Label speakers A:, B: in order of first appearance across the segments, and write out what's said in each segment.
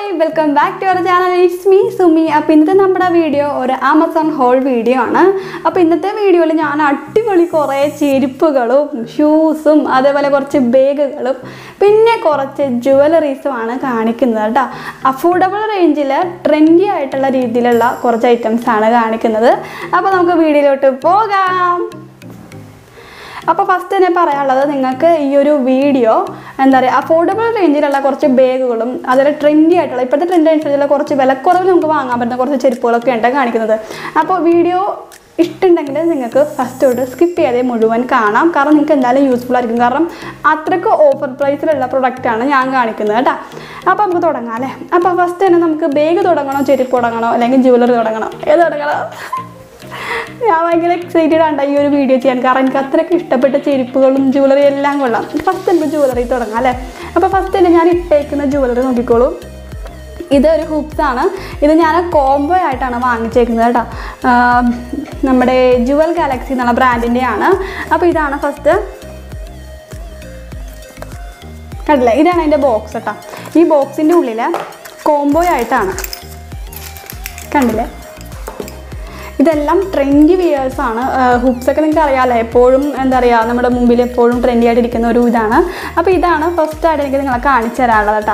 A: Hi welcome back to our channel it's me Sumi അപ്പോൾ ഇന്നത്തെ നമ്മുടെ വീഡിയോ ഒരു ആമസോൺ ഹോൾ വീഡിയോ ആണ് അപ്പോൾ ഇന്നത്തെ വീഡിയോയിൽ ഞാൻ അടിപൊളി കുറേ ചെരുപ്പുകളും ഷൂസും അതേപോലെ കുറച്ച് ബാഗുകളും പിന്നെ കുറച്ച് ജുവലറീസുമാണ് കാണിക്കുന്നത് കേട്ടോ അഫോർഡബിൾ റേഞ്ചിൽ ട്രെൻഡി ആയിട്ടുള്ള രീതിയിലുള്ള കുറച്ച് ഐറ്റംസ് ആണ് കാണിക്കുന്നത് അപ്പോൾ നമുക്ക് വീഡിയോയിലോട്ട് പോകാം അപ്പോൾ ഫസ്റ്റ് തന്നെ പറയാനുള്ളത് നിങ്ങൾക്ക് ഈ ഒരു വീഡിയോ എന്താ പറയുക അഫോർഡബിൾ റേഞ്ചിലുള്ള കുറച്ച് ബാഗുകളും അതുപോലെ ട്രെൻഡി ആയിട്ടുള്ള ഇപ്പോഴത്തെ ട്രെൻഡ് അനുസരിച്ചുള്ള കുറച്ച് വിലക്കുറവിൽ നമുക്ക് വാങ്ങാൻ പറ്റുന്ന കുറച്ച് ചെരുപ്പുകളൊക്കെ ഉണ്ട് കാണിക്കുന്നത് അപ്പോൾ വീഡിയോ ഇഷ്ടമുണ്ടെങ്കിൽ നിങ്ങൾക്ക് ഫസ്റ്റ് തൊട്ട് സ്കിപ്പ് ചെയ്യാതെ മുഴുവൻ കാണാം കാരണം നിങ്ങൾക്ക് എന്തായാലും യൂസ്ഫുൾ ആയിരിക്കും കാരണം അത്രയ്ക്ക് ഓഫർ പ്രൈസിലുള്ള പ്രൊഡക്റ്റാണ് ഞാൻ കാണിക്കുന്നത് കേട്ടോ അപ്പോൾ നമുക്ക് തുടങ്ങാം അല്ലേ അപ്പോൾ ഫസ്റ്റ് തന്നെ നമുക്ക് ബാഗ് തുടങ്ങണോ ചെരുപ്പ് തുടങ്ങണോ അല്ലെങ്കിൽ ജ്വല്ലറി തുടങ്ങണോ ഏത് തുടങ്ങണോ ഞാൻ ഭയങ്കര എക്സൈറ്റഡ് ആണ് ഈ ഒരു വീഡിയോ ചെയ്യാൻ കാരണം എനിക്ക് അത്രയ്ക്ക് ഇഷ്ടപ്പെട്ട ചെരുപ്പുകളും ജ്വല്ലറി എല്ലാം കൊള്ളാം ഫസ്റ്റ് എനിക്ക് ജ്വല്ലറി തുടങ്ങാം അല്ലേ അപ്പോൾ ഫസ്റ്റ് തന്നെ ഞാൻ ഇട്ടേക്കുന്ന ജ്വല്ലറി നോക്കിക്കോളൂ ഇത് ഒരു ഹൂപ്സ് ആണ് ഇത് ഞാൻ കോംബോ ആയിട്ടാണ് വാങ്ങിച്ചേക്കുന്നത് കേട്ടോ ആം, നമ്മുടെ ജുവൽ ഗാലക്സി എന്നുള്ള ബ്രാൻഡിൻ്റെ ആണ് അപ്പോൾ ഇതാണ് ഫസ്റ്റ് കണ്ടില്ലേ ഇതാണ് എൻ്റെ ബോക്സ് കേട്ടോ ഈ ബോക്സിൻ്റെ ഉള്ളിൽ കോംബോ ആയിട്ടാണ് കണ്ടില്ലേ ഇതെല്ലാം ട്രെൻഡി വിയേഴ്സ് ആണ് ഹുക്സ് ഒക്കെ നിങ്ങൾക്ക് അറിയാമല്ലോ എപ്പോഴും എന്താ പറയുക നമ്മുടെ മുമ്പിൽ എപ്പോഴും ട്രെൻഡി ആയിട്ട് ഇരിക്കുന്ന ഒരു ഇതാണ് അപ്പോൾ ഇതാണ് ഫസ്റ്റ് ആയിട്ട് എനിക്ക് നിങ്ങളെ കാണിച്ചു തരാനുള്ളത് കേട്ടോ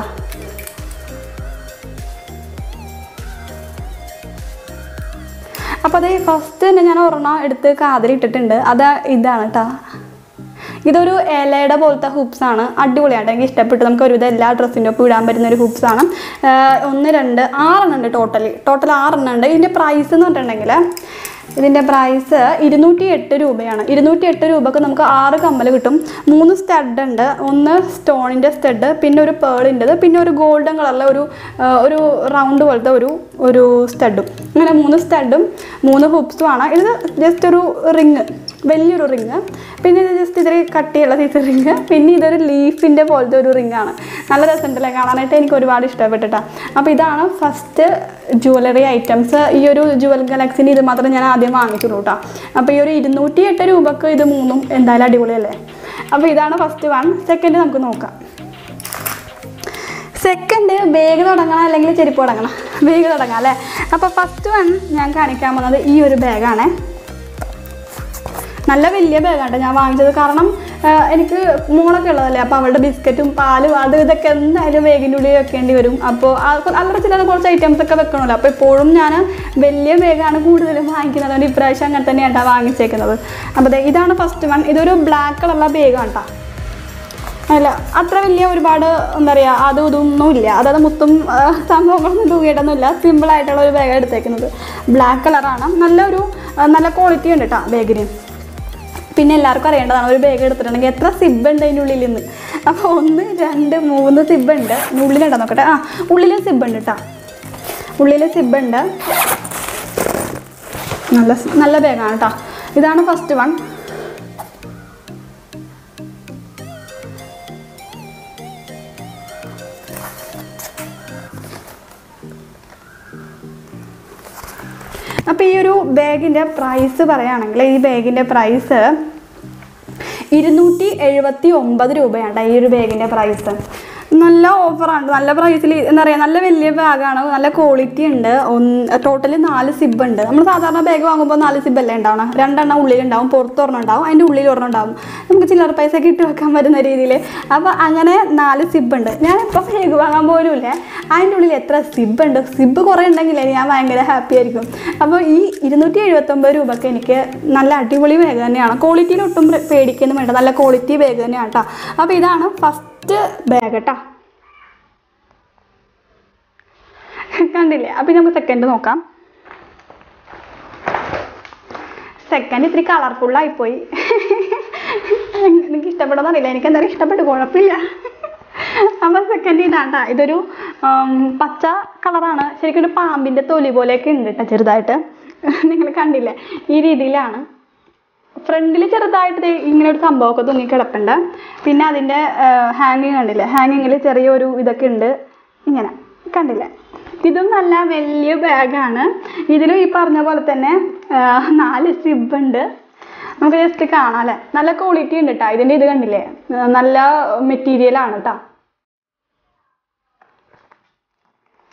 A: അപ്പോൾ അത് ഫസ്റ്റ് തന്നെ ഞാൻ ഒരെണ്ണം എടുത്ത് കാതിലിട്ടിട്ടുണ്ട് അത് ഇതാണ് കേട്ടോ ഇതൊരു ഇലയുടെ പോലത്തെ ഹൂപ്സ് ആണ് അടിപൊളിയായിട്ട് എനിക്ക് ഇഷ്ടപ്പെട്ടു നമുക്ക് ഒരുവിധം എല്ലാ ഡ്രസ്സിൻ്റെ ഒപ്പം ഇടാൻ പറ്റുന്ന ഒരു ഹൂപ്സ് ആണ് ആഹ് ഒന്ന് രണ്ട് ആറെണ്ണം ഉണ്ട് ടോട്ടലി ടോട്ടൽ ആറെണ്ണം ഉണ്ട് ഇതിൻ്റെ പ്രൈസ് എന്ന് പറഞ്ഞിട്ടുണ്ടെങ്കിൽ ഇതിൻ്റെ പ്രൈസ് ഇരുന്നൂറ്റി എട്ട് രൂപയാണ് ഇരുന്നൂറ്റി എട്ട് രൂപക്ക് നമുക്ക് ആറ് കമ്മൽ കിട്ടും മൂന്ന് സ്റ്റഡ് ഉണ്ട് ഒന്ന് സ്റ്റോണിൻ്റെ സ്റ്റഡ് പിന്നെ ഒരു പേളിൻ്റെത് പിന്നെ ഒരു ഗോൾഡൻ കളറിലെ ഒരു ആഹ് ഒരു റൗണ്ട് പോലത്തെ ഒരു ഒരു സ്റ്റഡും അങ്ങനെ മൂന്ന് സ്റ്റഡും മൂന്ന് ഹുപ്സും ആണ് ഇത് ജസ്റ്റ് ഒരു റിങ് വലിയൊരു റിങ് പിന്നെ ഇത് ജസ്റ്റ് ഇതിൽ കട്ടിയുള്ള സൈസ് റിങ് പിന്നെ ഇതൊരു ലീഫിൻ്റെ പോലത്തെ ഒരു റിങ്ങാണ് നല്ല രസമുണ്ടല്ലേ കാണാനായിട്ട് എനിക്ക് ഒരുപാട് ഇഷ്ടപ്പെട്ടിട്ടാ അപ്പോൾ ഇതാണ് ഫസ്റ്റ് ജുവലറി ഐറ്റംസ് ഈ ഒരു ജുവൽ ഗാലക്സിൻ്റെ ഇത് മാത്രമേ ഞാൻ ആദ്യം വാങ്ങിച്ചുള്ളൂ കേട്ടോ അപ്പോൾ ഈ ഒരു ഇരുന്നൂറ്റി എട്ട് രൂപക്ക് ഇത് മൂന്നും എന്തായാലും അടിപൊളിയല്ലേ അപ്പോൾ ഇതാണ് ഫസ്റ്റ് വൺ സെക്കൻഡ് നമുക്ക് നോക്കാം സെക്കൻഡ് ബാഗ് തുടങ്ങണം അല്ലെങ്കിൽ ചെരുപ്പ് തുടങ്ങണം ബാഗ് തുടങ്ങാം അല്ലേ അപ്പോൾ ഫസ്റ്റ് വൺ ഞാൻ കാണിക്കാൻ പോകുന്നത് ഈ ഒരു ബാഗാണേ നല്ല വലിയ ബാഗാണ് ഞാൻ വാങ്ങിച്ചത് കാരണം ആ, എനിക്ക് മോളൊക്കെ ഉള്ളതല്ലേ അപ്പോൾ അവളുടെ ബിസ്ക്കറ്റും പാലും അത് ഇതൊക്കെ എന്തായാലും ബാഗിൻ്റെ ഉള്ളിൽ വെക്കേണ്ടി വരും അപ്പോൾ അല്ലറ ചില കുറച്ച് ഐറ്റംസ് ഒക്കെ വെക്കണമല്ലോ അപ്പോൾ എപ്പോഴും ഞാൻ വലിയ ബാഗാണ് കൂടുതലും വാങ്ങിക്കുന്നത് അതുകൊണ്ട് ഇപ്രാവശ്യം അങ്ങനെ തന്നെയാണ് വാങ്ങിച്ചേക്കുന്നത് അപ്പോൾ ദേ ഇതാണ് ഫസ്റ്റ് വൺ ഇതൊരു ബ്ലാക്ക് കളറുള്ള ബാഗാണ് കേട്ടോ അല്ല അത്ര വലിയ ഒരുപാട് എന്താ പറയുക അതും ഇതൊന്നും ഇല്ല അതായത് മുത്തും ആ, സംഭവങ്ങളൊന്നും തൂങ്ങിയിട്ടൊന്നുമില്ല സിമ്പിളായിട്ടുള്ള ഒരു ബാഗ് എടുത്തേക്കുന്നത് ബ്ലാക്ക് കളറാണ് നല്ലൊരു ആ, നല്ല ക്വാളിറ്റി ഉണ്ട് കേട്ടോ ബാഗിന് പിന്നെ എല്ലാവർക്കും അറിയേണ്ടതാണ് ഒരു ബാഗ് എടുത്തിട്ടുണ്ടെങ്കിൽ എത്ര സിബ് ഉണ്ട് അതിൻ്റെ ഉള്ളിൽ നിന്ന് അപ്പോൾ ഒന്ന് രണ്ട് മൂന്ന് സിബ് ഉണ്ട് ഉള്ളിലുണ്ടോ നോക്കട്ടെ ആ ഉള്ളിൽ സിബ് ഉണ്ട് കേട്ടോ ഉള്ളിൽ സിബ് ഉണ്ട് നല്ല നല്ല ബാഗാണ് കേട്ടോ ഇതാണ് ഫസ്റ്റ് വൺ അപ്പോൾ ഈ ഒരു ബാഗിൻ്റെ പ്രൈസ് പറയുകയാണെങ്കിൽ ഈ ബാഗിൻ്റെ പ്രൈസ് ഇരുന്നൂറ്റി എഴുപത്തി ഒമ്പത് രൂപയാണ് ഈ ഒരു ബാഗിൻ്റെ പ്രൈസ് നല്ല ഓഫറാണ് നല്ല പ്രൈസിൽ എന്താ പറയുക നല്ല വലിയ ബാഗാണ് നല്ല ക്വാളിറ്റി ഉണ്ട് ഒന്ന് ടോട്ടലി നാല് സിബ് ഉണ്ട് നമ്മൾ സാധാരണ ബാഗ് വാങ്ങുമ്പോൾ നാല് സിബ് അല്ലേ ഉണ്ടാവണം രണ്ടെണ്ണം ഉള്ളിലുണ്ടാവും പുറത്ത് ഒരെണ്ണം ഉണ്ടാവും അതിൻ്റെ ഉള്ളിൽ ഒരെണ്ണം ഉണ്ടാവും നമുക്ക് ചില്ലറ പൈസ ഒക്കെ ഇട്ട് വെക്കാൻ പറ്റുന്ന രീതിയിൽ അപ്പോൾ അങ്ങനെ നാല് സിബ് ഉണ്ട് ഞാൻ ഇപ്പോൾ ബാഗ് വാങ്ങാൻ പോലും ഇല്ലേ അതിൻ്റെ ഉള്ളിൽ എത്ര സിബ് ഉണ്ട് സിബ് കുറേ ഉണ്ടെങ്കിലേ ഞാൻ ഭയങ്കര ഹാപ്പി ആയിരിക്കും അപ്പോൾ ഈ ഇരുന്നൂറ്റി എഴുപത്തൊമ്പത് രൂപക്ക് എനിക്ക് നല്ല അടിപൊളി ബാഗ് തന്നെയാണ് ക്വാളിറ്റിയിൽ ഒട്ടും പ്ര- പേടിക്കൊന്നും വേണ്ട നല്ല ക്വാളിറ്റി ബാഗ് തന്നെയാണ് കേട്ടോ അപ്പോൾ ഇതാണ് ഫസ്റ്റ് ബാഗ് കേട്ടോ കണ്ടില്ലേ അപ്പം നമുക്ക് സെക്കൻഡ് നോക്കാം സെക്കൻഡ് ഇത്തിരി കളർഫുള്ളായി പോയി എനിക്ക് ഇഷ്ടപ്പെടുന്നറിയില്ല എനിക്ക് എന്തായാലും ഇഷ്ടപ്പെട്ടു കുഴപ്പമില്ല അപ്പം സെക്കൻഡ് ഇതാണ്ടാ ഇതൊരു ഉം, പച്ച കളറാണ് ശരിക്കും ഒരു പാമ്പിൻ്റെ തൊലി പോലെയൊക്കെ ഉണ്ട് കേട്ടോ ചെറുതായിട്ട് നിങ്ങൾ കണ്ടില്ലേ ഈ രീതിയിലാണ് ഫ്രണ്ടിൽ ചെറുതായിട്ട് ദേ ഇങ്ങനെ ഒരു സംഭവമൊക്കെ തൂങ്ങി കിടപ്പുണ്ട് പിന്നെ അതിൻ്റെ ഹാങ്ങിങ് കണ്ടില്ലേ ഹാങ്ങിങ്ങിൽ ചെറിയൊരു ഇതൊക്കെ ഉണ്ട് ഇങ്ങനെ കണ്ടില്ലേ ഇതും നല്ല വലിയ ബാഗാണ് ഇതിലും ഈ പറഞ്ഞ പോലെ തന്നെ ആ, നാല് സിബ് ഉണ്ട് നമുക്ക് ജസ്റ്റ് കാണാം അല്ലേ നല്ല ക്വാളിറ്റി ഉണ്ട് കേട്ടോ ഇതിൻ്റെ ഇത് കണ്ടില്ലേ ആ, നല്ല മെറ്റീരിയലാണ് കേട്ടോ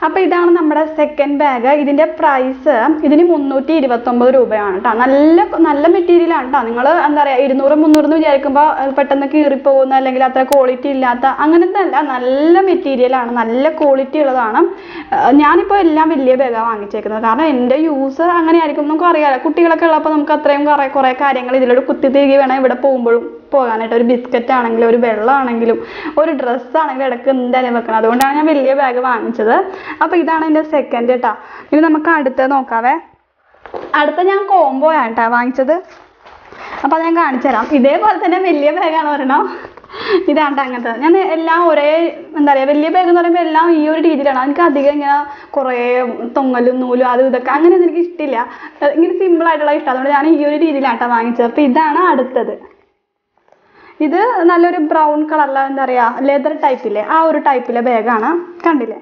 A: അപ്പോൾ ഇതാണ് നമ്മുടെ സെക്കൻഡ് ബാഗ് ഇതിൻ്റെ പ്രൈസ് ഇതിന് മുന്നൂറ്റി ഇരുപത്തൊമ്പത് രൂപയാണ് കേട്ടോ നല്ല നല്ല മെറ്റീരിയലാണ് കേട്ടോ നിങ്ങൾ എന്താ പറയുക ഇരുന്നൂറ് മുന്നൂറ് എന്ന് വിചാരിക്കുമ്പോൾ അത് പെട്ടെന്ന് കീറിപ്പോകുന്ന അല്ലെങ്കിൽ അത്ര ക്വാളിറ്റി ഇല്ലാത്ത അങ്ങനത്തെ അല്ല നല്ല മെറ്റീരിയലാണ് നല്ല ക്വാളിറ്റി ഉള്ളതാണ് ഏർ ഞാനിപ്പോൾ എല്ലാം വലിയ ബാഗാണ് വാങ്ങിച്ചേക്കുന്നത് കാരണം എൻ്റെ യൂസ് അങ്ങനെ ആയിരിക്കും നമുക്ക് അറിയാമല്ലോ കുട്ടികളൊക്കെ ഉള്ളപ്പോൾ നമുക്ക് അത്രയും കുറേ കുറേ കാര്യങ്ങൾ ഇതിലൂടെ കുത്തി തിരികെ വേണം ഇവിടെ പോകുമ്പോഴും പോകാനായിട്ട് ഒരു ബിസ്ക്കറ്റ് ആണെങ്കിലും ഒരു വെള്ളമാണെങ്കിലും ഒരു ഡ്രസ്സ് ആണെങ്കിലും ഇടയ്ക്ക് എന്തായാലും വെക്കണം അതുകൊണ്ടാണ് ഞാൻ വലിയ ബാഗ് വാങ്ങിച്ചത് അപ്പോൾ ഇതാണ് എൻ്റെ സെക്കൻഡ് കേട്ടോ ഇനി നമുക്ക് അടുത്തത് നോക്കാവേ അടുത്ത ഞാൻ കോംബോ ആണ് കേട്ടോ വാങ്ങിച്ചത് അപ്പോൾ അത് ഞാൻ കാണിച്ചു തരാം ഇതേപോലെ തന്നെ വലിയ ബാഗാണ് ഒരെണ്ണം ഇതാണ് അങ്ങനത്തെ ഞാൻ എല്ലാം ഒരേ എന്താ പറയുക വലിയ ബാഗ് എന്ന് പറയുമ്പോൾ എല്ലാം ഈ ഒരു രീതിയിലാണ് എനിക്ക് അധികം ഇങ്ങനെ കുറേ തൊങ്ങലും നൂലും അതും ഇതൊക്കെ അങ്ങനെയൊന്നും എനിക്ക് ഇഷ്ടമില്ല ഏർ ഇങ്ങനെ സിമ്പിൾ ആയിട്ടുള്ള ഇഷ്ടം അതുകൊണ്ട് ഞാൻ ഈ ഒരു രീതിയിലാണ് കേട്ടോ വാങ്ങിച്ചത് അപ്പോൾ ഇതാണ് അടുത്തത് ഇത് നല്ലൊരു ബ്രൗൺ കളറിലെ എന്താ പറയുക ലെതർ ടൈപ്പിലെ ആ ഒരു ടൈപ്പിലെ ബാഗാണ് കണ്ടില്ലേ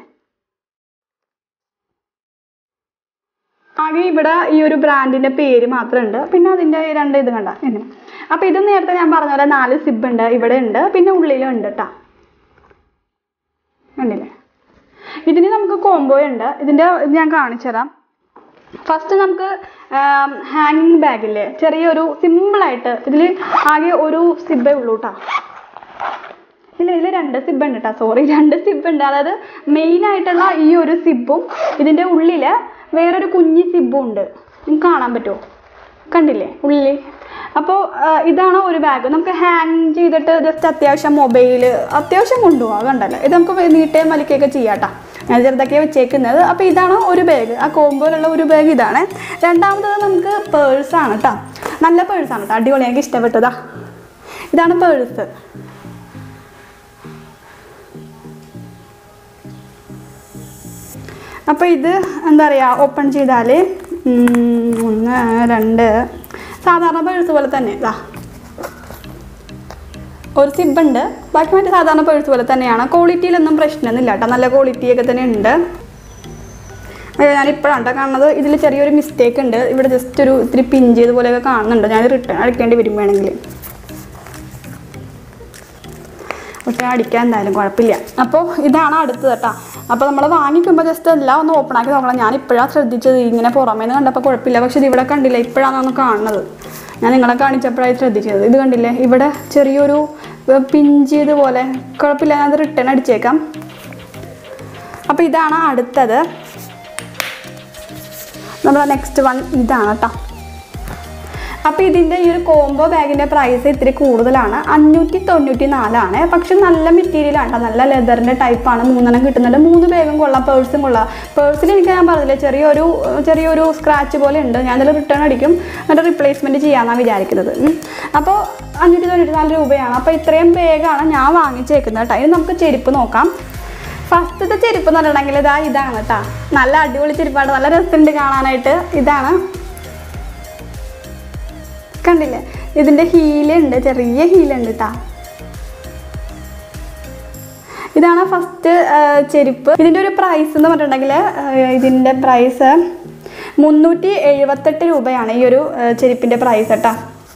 A: ആകെ ഇവിടെ ഈ ഒരു ബ്രാൻഡിന്റെ പേര് മാത്രമുണ്ട് പിന്നെ അതിന്റെ ഈ രണ്ട് ഇത് കണ്ട ഇങ്ങനെ അപ്പൊ ഇത് നേരത്തെ ഞാൻ പറഞ്ഞ പോലെ നാല് സിബ് ഉണ്ട് ഇവിടെ ഉണ്ട് പിന്നെ ഉള്ളിലും ഉണ്ട് കേട്ടോ കണ്ടില്ലേ ഇതിന് നമുക്ക് കോംബോ ഉണ്ട് ഇതിന്റെ ഇത് ഞാൻ കാണിച്ചു തരാം ഫസ്റ്റ് നമുക്ക് ഹാങ്ങിങ് ബാഗില്ലേ ചെറിയൊരു സിമ്പിളായിട്ട് ഇതിൽ ആകെ ഒരു സിബേ ഉള്ളൂ കേട്ടോ ഇല്ല ഇതിൽ രണ്ട് സിബ് ഉണ്ട് കേട്ടോ സോറി രണ്ട് സിബ് ഉണ്ട് അതായത് മെയിൻ ആയിട്ടുള്ള ഈ ഒരു സിബും ഇതിൻ്റെ ഉള്ളിൽ വേറൊരു കുഞ്ഞി സിബും ഉണ്ട് നിങ്ങൾക്ക് കാണാൻ പറ്റുമോ കണ്ടില്ലേ ഉള്ളിൽ അപ്പോൾ ഇതാണ് ഒരു ബാഗ് നമുക്ക് ഹാങ് ചെയ്തിട്ട് ജസ്റ്റ് അത്യാവശ്യം മൊബൈൽ അത്യാവശ്യം കൊണ്ടുപോകാം കണ്ടല്ലോ ഇത് നമുക്ക് നീട്ടുകയും വലിക്കുകയൊക്കെ ചെയ്യാം കേട്ടോ ഞാൻ ചെറുതൊക്കെ വെച്ചേക്കുന്നത് അപ്പോൾ ഇതാണ് ഒരു ബാഗ് ആ കോമ്പോയിലുള്ള ഒരു ബാഗ് ഇതാണ് രണ്ടാമത്തത് നമുക്ക് പേഴ്സാണ് കേട്ടോ നല്ല പേഴ്സാണ് കേട്ടോ അടിപൊളി എനിക്ക് ഇഷ്ടപ്പെട്ടതാ ഇതാണ് പേഴ്സ് അപ്പോൾ ഇത് എന്താ പറയുക ഓപ്പൺ ചെയ്താൽ ഒന്ന് രണ്ട് സാധാരണ പേഴ്സ് പോലെ തന്നെ ഇതാ ഒരു സിബ് ഉണ്ട് ബാക്കി മറ്റേ സാധാരണ പേഴ്സ് പോലെ തന്നെയാണ് ക്വാളിറ്റിയിലൊന്നും പ്രശ്നമൊന്നുമില്ല കേട്ടോ നല്ല ക്വാളിറ്റിയൊക്കെ തന്നെ ഉണ്ട് ഞാൻ ഇപ്പോഴാണ് കേട്ടോ കാണുന്നത് ഇതിൽ ചെറിയൊരു മിസ്റ്റേക്ക് ഉണ്ട് ഇവിടെ ജസ്റ്റ് ഒരു ഇത്തിരി പിൻ ചെയ്തപോലെയൊക്കെ കാണുന്നുണ്ട് ഞാൻ റിട്ടേൺ അടിക്കേണ്ടി വരും വേണമെങ്കിൽ പക്ഷേ അടിക്കാൻ എന്തായാലും കുഴപ്പമില്ല അപ്പോൾ ഇതാണ് അടുത്തത് കേട്ടോ അപ്പോൾ നമ്മൾ വാങ്ങിക്കുമ്പോൾ ജസ്റ്റ് എല്ലാം ഒന്ന് ഓപ്പൺ ആക്കി നോക്കണം ഞാൻ ഇപ്പോഴാണ് ശ്രദ്ധിച്ചത് ഇങ്ങനെ പുറമേന്ന് കണ്ടപ്പോൾ കുഴപ്പമില്ല പക്ഷേ ഇത് ഇവിടെ കണ്ടില്ല ഇപ്പോഴാണ് ഒന്ന് കാണുന്നത് ഞാൻ നിങ്ങളെ കാണിച്ചപ്പോഴായി ശ്രദ്ധിച്ചത് ഇത് കണ്ടില്ലേ ഇവിടെ ചെറിയൊരു പിഞ്ച് ഇതുപോലെ കുഴപ്പമില്ല ഞാനത് റിട്ടേൺ അടിച്ചേക്കാം അപ്പോൾ ഇതാണ് അടുത്തത് നമ്മുടെ നെക്സ്റ്റ് വൺ ഇതാണ് കേട്ടോ അപ്പോൾ ഇതിൻ്റെ ഈ ഒരു കോംബോ ബാഗിൻ്റെ പ്രൈസ് ഇത്തിരി കൂടുതലാണ് അഞ്ഞൂറ്റി തൊണ്ണൂറ്റി നാലാണ് പക്ഷെ നല്ല മെറ്റീരിയലാണ് കേട്ടോ നല്ല ലെതറിൻ്റെ ടൈപ്പാണ് മൂന്നെണ്ണം കിട്ടുന്നുണ്ട് മൂന്ന് ബാഗും കൊള്ളാം പേഴ്സും കൊള്ളാം പേഴ്സിൽ എനിക്ക് ഞാൻ പറഞ്ഞില്ലേ ചെറിയൊരു ചെറിയൊരു സ്ക്രാച്ച് പോലെ ഉണ്ട് ഞാനതിൽ റിട്ടേൺ അടിക്കും എന്നിട്ട് റിപ്ലേസ്മെൻറ്റ് ചെയ്യാമെന്നാണ് വിചാരിക്കുന്നത് ഉം. അപ്പോൾ അഞ്ഞൂറ്റി തൊണ്ണൂറ്റി നാല് രൂപയാണ് അപ്പോൾ ഇത്രയും ബാഗാണ് ഞാൻ വാങ്ങിച്ചേക്കുന്നത് കേട്ടോ ഇനി നമുക്ക് ചെരുപ്പ് നോക്കാം ഫസ്റ്റത്തെ ചെരുപ്പ് എന്ന് പറഞ്ഞിട്ടുണ്ടെങ്കിൽ ഇതാ ഇതാണ് കേട്ടോ നല്ല അടിപൊളി ചെരുപ്പാണ് നല്ല രസമുണ്ട് കാണാനായിട്ട് ഇതാണ് കണ്ടില്ലേ ഇതിൻ്റെ ഹീലുണ്ട് ചെറിയ ഹീലുണ്ട് കേട്ടോ ഇതാണ് ഫസ്റ്റ് ചെരുപ്പ് ഇതിൻ്റെ ഒരു പ്രൈസ് എന്ന് പറഞ്ഞിട്ടുണ്ടെങ്കിൽ ഇതിൻ്റെ പ്രൈസ് മുന്നൂറ്റി എഴുപത്തെട്ട് രൂപയാണ് ഈ ഒരു ചെരുപ്പിൻ്റെ പ്രൈസ് കേട്ടോ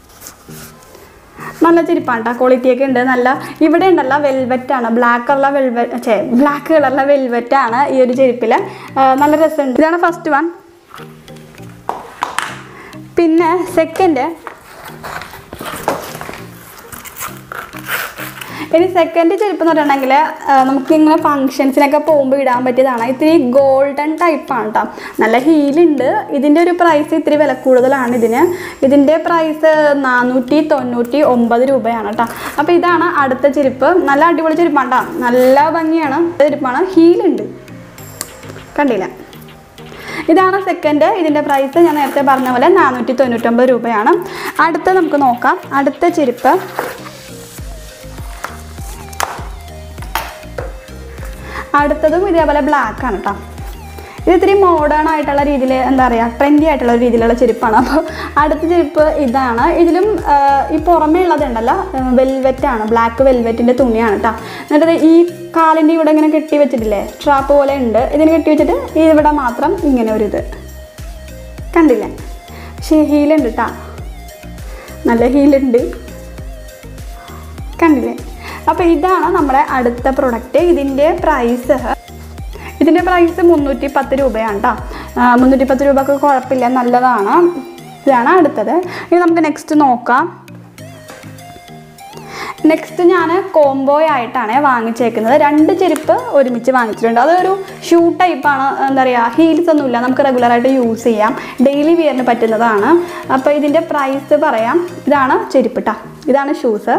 A: നല്ല ചെരുപ്പാണ് കേട്ടോ ക്വാളിറ്റി ഒക്കെ ഉണ്ട് നല്ല ഇവിടെ ഉണ്ടല്ല വെൽവെറ്റ് ആണ് ബ്ലാക്ക് കളറിലെ വെൽവെറ്റ് ചേ ബ്ലാക്ക് കളറിലെ വെൽവെറ്റ് ആണ് ഈ ഒരു ചെരുപ്പിൽ നല്ല രസമുണ്ട് ഇതാണ് ഫസ്റ്റ് വൺ പിന്നെ സെക്കൻഡ് ഇനി സെക്കൻഡ് ചെരുപ്പ് എന്ന് പറഞ്ഞിട്ടുണ്ടെങ്കിൽ നമുക്ക് ഇങ്ങനെ ഫങ്ഷൻസിനൊക്കെ പോകുമ്പോൾ ഇടാൻ പറ്റിയതാണ് ഇത്തിരി ഗോൾഡൻ ടൈപ്പാണ് കേട്ടോ നല്ല ഹീലുണ്ട് ഇതിൻ്റെ ഒരു പ്രൈസ് ഇത്തിരി വില കൂടുതലാണ് ഇതിന് ഇതിൻ്റെ പ്രൈസ് നാനൂറ്റി തൊണ്ണൂറ്റി ഒമ്പത് രൂപയാണ് കേട്ടോ അപ്പോൾ ഇതാണ് അടുത്ത ചെരുപ്പ് നല്ല അടിപൊളി ചെരുപ്പാണ് കേട്ടോ നല്ല ഭംഗിയാണ് ചെരുപ്പാണ് ഹീലുണ്ട് കണ്ടില്ല ഇതാണ് സെക്കൻഡ് ഇതിൻ്റെ പ്രൈസ് ഞാൻ നേരത്തെ പറഞ്ഞ പോലെ നാനൂറ്റി തൊണ്ണൂറ്റൊമ്പത് രൂപയാണ് അടുത്ത നമുക്ക് നോക്കാം അടുത്ത ചെരുപ്പ് അടുത്തതും ഇതേപോലെ ബ്ലാക്ക് ആണ് കേട്ടോ ഇത് ഇത്തിരി മോഡേൺ ആയിട്ടുള്ള രീതിയിൽ എന്താ പറയുക ട്രെൻഡി ആയിട്ടുള്ള ഒരു രീതിയിലുള്ള ചെരുപ്പാണ് അപ്പോൾ അടുത്ത ചെരുപ്പ് ഇതാണ് ഇതിലും ആ, ഈ പുറമേ ഉള്ളതുണ്ടല്ലോ വെൽവെറ്റ് ആണ് ബ്ലാക്ക് വെൽവെറ്റിൻ്റെ തുണിയാണ് കേട്ടോ എന്നിട്ട് ഈ കാലിൻ്റെ ഇവിടെ ഇങ്ങനെ കെട്ടി വെച്ചിട്ടില്ലേ ട്രാപ്പ് പോലെ ഉണ്ട് ഇതിന് കെട്ടി വെച്ചിട്ട് ഇവിടെ മാത്രം ഇങ്ങനെ ഒരു ഇത് കണ്ടില്ലേ പക്ഷേ ഹീലുണ്ട് കേട്ടോ നല്ല ഹീലുണ്ട് കണ്ടില്ലേ അപ്പോൾ ഇതാണ് നമ്മുടെ അടുത്ത പ്രൊഡക്റ്റ് ഇതിൻ്റെ പ്രൈസ് ഇതിൻ്റെ പ്രൈസ് മുന്നൂറ്റി പത്ത് രൂപയാണ് കേട്ടോ മുന്നൂറ്റി പത്ത് രൂപക്ക് കുഴപ്പമില്ല നല്ലതാണ് ഇതാണ് അടുത്തത് ഇനി നമുക്ക് നെക്സ്റ്റ് നോക്കാം നെക്സ്റ്റ് ഞാൻ കോംബോ ആയിട്ടാണ് വാങ്ങിച്ചേക്കുന്നത് രണ്ട് ചെരുപ്പ് ഒരുമിച്ച് വാങ്ങിച്ചിട്ടുണ്ട് അതൊരു ഷൂ ടൈപ്പാണ് എന്താ പറയുക ഹീൽസ് ഒന്നുമില്ല നമുക്ക് റെഗുലറായിട്ട് യൂസ് ചെയ്യാം ഡെയിലി വിയറിന് പറ്റുന്നതാണ് അപ്പോൾ ഇതിൻ്റെ പ്രൈസ് പറയാം ഇതാണ് ചെരുപ്പ് ട്ടാ ഇതാണ് ഷൂസ്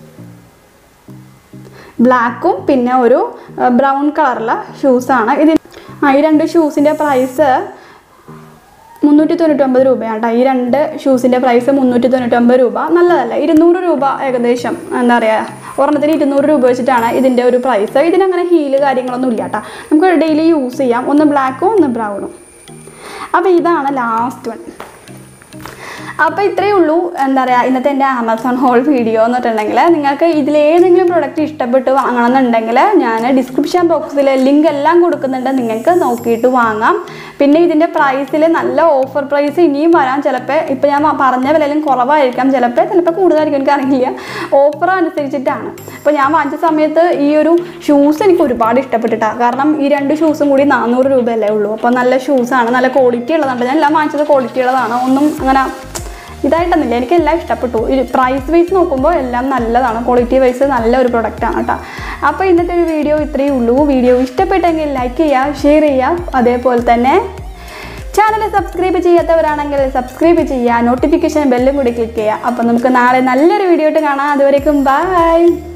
A: ബ്ലാക്കും പിന്നെ ഒരു ബ്രൗൺ കളറുള്ള ഷൂസാണ് ഇതിന് ആ ഈ രണ്ട് ഷൂസിൻ്റെ പ്രൈസ് മുന്നൂറ്റി തൊണ്ണൂറ്റൊമ്പത് രൂപയാണ് കേട്ടോ ഈ രണ്ട് ഷൂസിൻ്റെ പ്രൈസ് മുന്നൂറ്റി തൊണ്ണൂറ്റൊമ്പത് രൂപ നല്ലതല്ല ഇരുന്നൂറ് രൂപ ഏകദേശം എന്താ പറയുക ഒരെണ്ണത്തിന് ഇരുന്നൂറ് രൂപ വെച്ചിട്ടാണ് ഇതിൻ്റെ ഒരു പ്രൈസ് ഇതിനങ്ങനെ ഹീല് കാര്യങ്ങളൊന്നും ഇല്ല കേട്ടോ നമുക്ക് ഡെയിലി യൂസ് ചെയ്യാം ഒന്ന് ബ്ലാക്കും ഒന്ന് ബ്രൗണും അപ്പോൾ ഇതാണ് ലാസ്റ്റ് വൺ അപ്പോൾ ഇത്രയേ ഉള്ളൂ എന്താ പറയുക ഇന്നത്തെ എൻ്റെ ആമസോൺ ഹോൾ വീഡിയോ എന്ന് പറഞ്ഞിട്ടുണ്ടെങ്കിൽ നിങ്ങൾക്ക് ഇതിലേതെങ്കിലും പ്രൊഡക്റ്റ് ഇഷ്ടപ്പെട്ട് വാങ്ങണമെന്നുണ്ടെങ്കിൽ ഞാൻ ഡിസ്ക്രിപ്ഷൻ ബോക്സിൽ ലിങ്ക് എല്ലാം കൊടുക്കുന്നുണ്ട് നിങ്ങൾക്ക് നോക്കിയിട്ട് വാങ്ങാം പിന്നെ ഇതിൻ്റെ പ്രൈസിൽ നല്ല ഓഫർ പ്രൈസ് ഇനിയും വരാൻ ചിലപ്പോൾ ഇപ്പോൾ ഞാൻ പറഞ്ഞ വിലയിലും കുറവായിരിക്കാം ചിലപ്പോൾ ചിലപ്പോൾ കൂടുതലായിരിക്കും എനിക്കറിയില്ല ഓഫർ അനുസരിച്ചിട്ടാണ് അപ്പോൾ ഞാൻ വാങ്ങിച്ച സമയത്ത് ഈ ഒരു ഷൂസ് എനിക്ക് ഒരുപാട് ഇഷ്ടപ്പെട്ടിട്ടാണ് കാരണം ഈ രണ്ട് ഷൂസും കൂടി നാനൂറ് രൂപയല്ലേ ഉള്ളൂ അപ്പോൾ നല്ല ഷൂസാണ് നല്ല ക്വാളിറ്റി ഉള്ളതാണ് ഞാൻ എല്ലാം വാങ്ങിച്ചത് ക്വാളിറ്റി ഉള്ളതാണ് ഒന്നും അങ്ങനെ ഇതായിട്ടൊന്നുമില്ല എനിക്ക് എല്ലാം ഇഷ്ടപ്പെട്ടു ഈ പ്രൈസ് വൈസ് നോക്കുമ്പോൾ എല്ലാം നല്ലതാണ് ക്വാളിറ്റി വൈസ് നല്ല ഒരു പ്രൊഡക്റ്റാണ് കേട്ടോ അപ്പോൾ ഇന്നത്തെ ഒരു വീഡിയോ ഇത്രയേ ഉള്ളൂ വീഡിയോ ഇഷ്ടപ്പെട്ടെങ്കിൽ ലൈക്ക് ചെയ്യുക ഷെയർ ചെയ്യുക അതേപോലെ തന്നെ ചാനൽ സബ്സ്ക്രൈബ് ചെയ്യാത്തവരാണെങ്കിൽ സബ്സ്ക്രൈബ് ചെയ്യുക നോട്ടിഫിക്കേഷൻ ബെല്ലും കൂടി ക്ലിക്ക് ചെയ്യുക അപ്പോൾ നമുക്ക് നാളെ നല്ലൊരു വീഡിയോ ആയിട്ട് കാണാം അതുവരേക്കും ബൈ